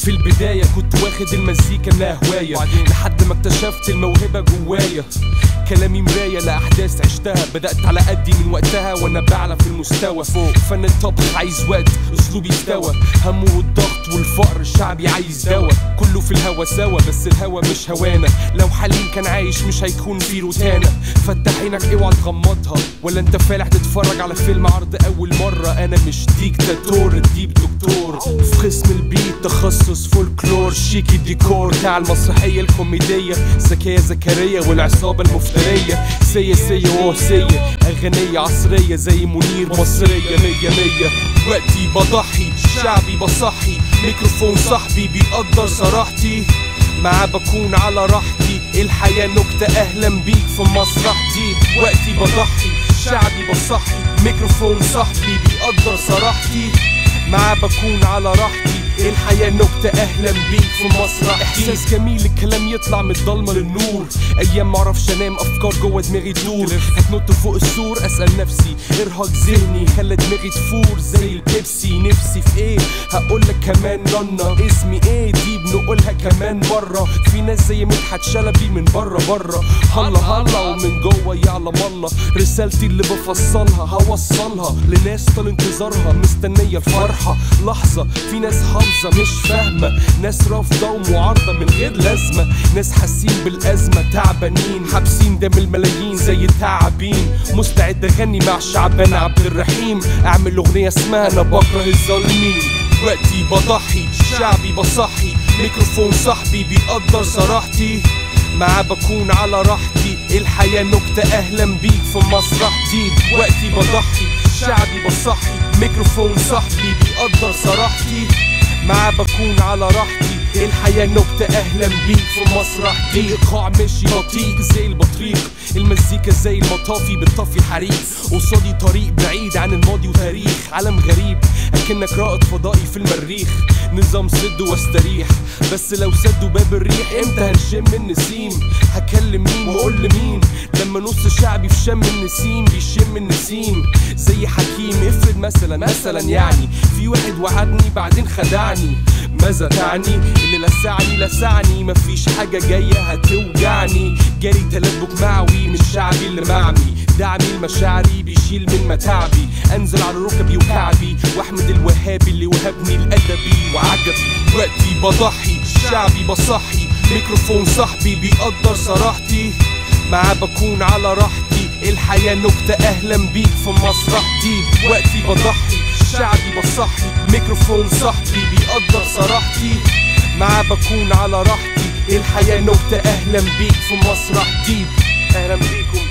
في البداية كنت واخد المزيكا انها هواية لحد ما اكتشفت الموهبة جوايا كلامي مراية لأحداث عشتها بدأت على قدي من وقتها وأنا بعلى في المستوى فوق فن الطبخ عايز وقت أسلوبي استوى همه والضغط والفقر الشعبي عايز دوا كله في الهوا سوا بس الهوا مش هوانا لو حليم كان عايش مش هيكون في روتانا فتح عينك اوعى تغمضها ولا انت فالح تتفرج على فيلم عرض اول مرة انا مش ديكتاتور الديب دكتور في قسم البيت تخصص فولكلور شيكي ديكور بتاع المسرحية الكوميدية زكية زكريا والعصابة المفترية سيا سيا واه سيا أغنية عصرية زي منير مصرية مية مية وقتي بضحي شعبي بصحي ميكروفون صاحبي بيقدر صراحتي معاه بكون على راحتي الحياة نكتة أهلا بيك في مسرحتي وقتي بضحي شعبي بصحي ميكروفون صاحبي بيقدر صراحتي معاه بكون على راحتي الحياة نكتة أهلا بيك في مسرح إحساس جميل الكلام يطلع من الضلمة للنور أيام معرفش أنام أفكار جوه دماغي تدور هتنط فوق السور أسأل نفسي إرهاق ذهني خلى دماغي تفور زي البيبسي نفسي في إيه هقولك كمان رنا اسمي إيه دي بنقولها كمان مرة في ناس زي مدحت شلبي من بره بره هلا هلا ومن جوه يعلم الله رسالتي اللي بفصلها هوصلها لناس طال انتظارها مستنية الفرحة لحظة في ناس حافظة مش فاهمة ناس رافضة ومعارضة من غير لازمة ناس حاسين بالأزمة تعبانين حابسين دم الملايين زي التعابين مستعد أغني مع شعبان عبد الرحيم أعمل أغنية اسمها أنا بكره الظالمين وقتي بضحي شعبي بصحي ميكروفون صاحبي بيقدر صراحتي معاه بكون على راحتي الحياة نكتة أهلا بيك في مسرحتي وقتي بضحي شعبي بصحي ميكروفون صاحبي بيقدر صراحتي معاه بكون على راحتي الحياة نكتة أهلا بيك في مسرح دي إيقاع ماشي بطيء زي البطريق المزيكا زي المطافي بتطفي الحريق قصادي طريق بعيد عن الماضي وتاريخ عالم غريب أكنك رائد فضائي في المريخ نظام سد واستريح بس لو سدوا باب الريح امتى هنشم النسيم هكلم مين واقول لمين لما نص شعبي في شم النسيم بيشم النسيم زي حكيم افرض مثلا مثلا يعني في واحد وعدني بعدين خدعني ماذا تعني اللي لسعني لسعني مفيش حاجة جاية هتوجعني جالي تلبك معوي من شعبي اللي معمي دعمي لمشاعري بيشيل من متاعبي انزل على ركبي وكعبي واحمد الوهابي اللي وهبني الادبي وعجبي وقتي بضحي شعبي بصحي ميكروفون صاحبي بيقدر صراحتي معاه بكون على راحتي الحياة نكتة أهلا بيك في مسرحتي وقتي بضحي شعبي بصحي ميكروفون صاحبي بيقدر صراحتي معاه بكون على راحتي الحياة نكتة أهلا بيك في مسرح ديب أهلا بيكم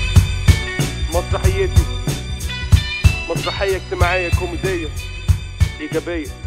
مسرحيتي مسرحية اجتماعية كوميدية إيجابية